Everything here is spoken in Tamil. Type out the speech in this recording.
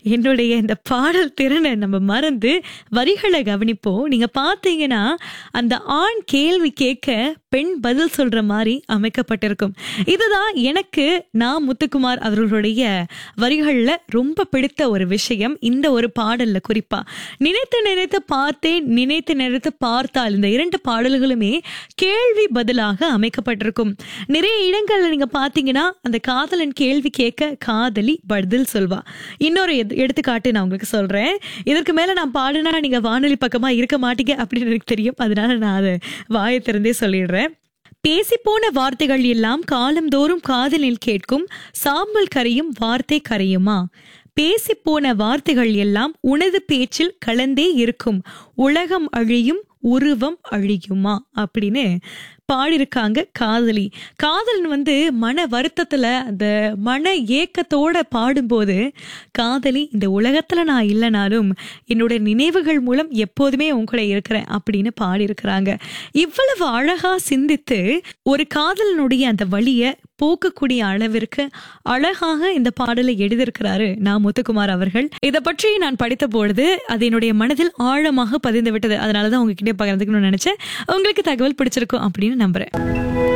என்னுடைய இந்த பாடல் திறனை நம்ம மறந்து வரிகளை கவனிப்போம் நீங்க பார்த்தீங்கன்னா அந்த ஆண் கேள்வி கேட்க பெண் பதில் சொல்ற மாதிரி அமைக்கப்பட்டிருக்கும் இதுதான் எனக்கு நான் முத்துக்குமார் அவர்களுடைய வரிகள்ல ரொம்ப பிடித்த ஒரு விஷயம் இந்த ஒரு பாடல்ல குறிப்பா நினைத்து நினைத்து பார்த்தேன் நினைத்து நினைத்து பார்த்தால் இந்த இரண்டு பாடல்களுமே கேள்வி பதிலாக அமைக்கப்பட்டிருக்கும் நிறைய இடங்கள்ல நீங்க பாத்தீங்கன்னா அந்த காதலன் கேள்வி கேட்க காதலி பதில் சொல்வா இன்னொரு எது- எடுத்துக்காட்டு நான் உங்களுக்கு சொல்றேன் இதற்கு மேல நான் பாடினா நீங்க வானொலி பக்கமா இருக்க மாட்டீங்க அப்படின்னு எனக்கு தெரியும் அதனால நான் அதை வாயை திறந்தே சொல்லிடுறேன் பேசிப்போன வார்த்தைகள் எல்லாம் காலந்தோறும் காதலில் கேட்கும் சாம்பல் கரையும் வார்த்தை கரையுமா பேசிப்போன வார்த்தைகள் எல்லாம் உனது பேச்சில் கலந்தே இருக்கும் உலகம் அழியும் உருவம் அழியுமா அப்படின்னு பாடியிருக்காங்க காதலி காதலன் வந்து மன வருத்தத்துல அந்த மன ஏக்கத்தோட பாடும்போது காதலி இந்த உலகத்துல நான் இல்லைனாலும் என்னோட நினைவுகள் மூலம் எப்போதுமே உன் கூட இருக்கிறேன் அப்படின்னு பாடியிருக்கிறாங்க இவ்வளவு அழகா சிந்தித்து ஒரு காதலனுடைய அந்த வழியை போக்கக்கூடிய அளவிற்கு அழகாக இந்த பாடலை எழுதியிருக்கிறாரு நான் முத்துக்குமார் அவர்கள் இதை பற்றி நான் படித்த பொழுது அது என்னுடைய மனதில் ஆழமாக பதிந்து விட்டது அதனாலதான் உங்ககிட்ட பகிர்ந்துக்கணும்னு நினைச்சேன் உங்களுக்கு தகவல் பிடிச்சிருக்கும் அப்படின்னு நம்புறேன்